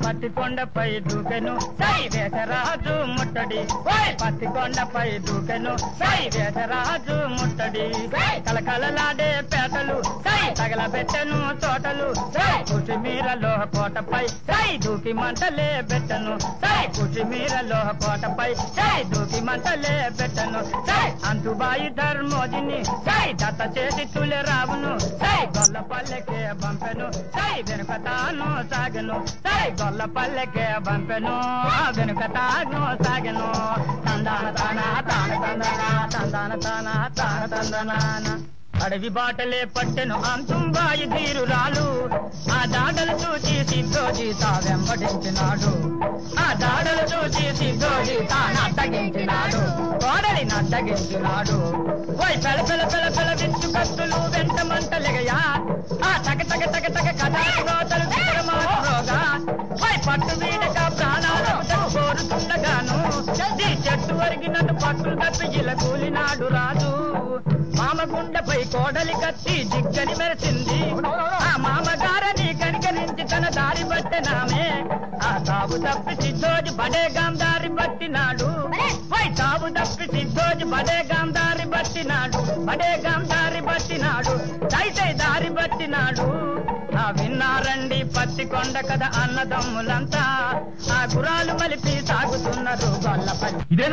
పత్తి కొండపై దూకెను సై వేసరాజు ముట్టడి ఓయ్ పత్తి కొండపై దూకెను సై వేసరాజు ముట్టడి కలకలలాడే పేటలు సై తగలబెట్టెను తోటలు సై కుసిమీరలో కోటపై సై దూకి మంటలే పెట్టను సై కుసిమీరలో కోటపై సై దూకి మంటలే పెట్టను సై అంతుబాయి ధర్మోజిని సై దత్త చేసి తులె రావును సై గొల్ల పల్లెకే పంపెను సై వెనుక తాను సాగను సై గొల్ల పల్లెకే పంపెను వెనుక తాను సాగను తందాన తాన తాన తందన తందాన తాన తాన తందనాన అడవి బాటలే పట్టెను అంతుంబాయి ధీరురాలు ఆ దాడలు చూచి సిద్ధోజీ తా వెంబడించినాడు ఆ దాడలు చూచి సిద్ధోజీ తా నట్టగించినాడు కోడలి నట్టగించినాడు ఓయ్ పెల పెల పెల పెల విచ్చు కత్తులు వెంట మంటలెగయా ఆ తగ తగ తగ తగ కథాలు రోతలు విక్రమాలుగా ఓయ్ పట్టు వీడక ప్రాణాలకు కోరుతుండగాను ఈ చెట్టు వరిగినట్టు పట్టులు తప్పి ఇలా కూలినాడు రాజు మామగుండపై కోడలి కత్తి దిగ్గని మెరిసింది ఆ మామగారని కనికరించి తన దారి పట్టినామే ఆ తావు తప్పి సిద్ధోజు బడేగాం దారి పట్టినాడు వై తావు తప్పి సిద్ధోజు బడేగాం దారి పట్టినాడు బడేగాం దారి పట్టినాడు దైతై దారి పట్టినాడు ఆ విన్నారండి పత్తి కొండ కథ అన్నదమ్ములంతా ఆ గురాలు మలిపి సాగుతున్నారు గొల్లపల్లి ఇదే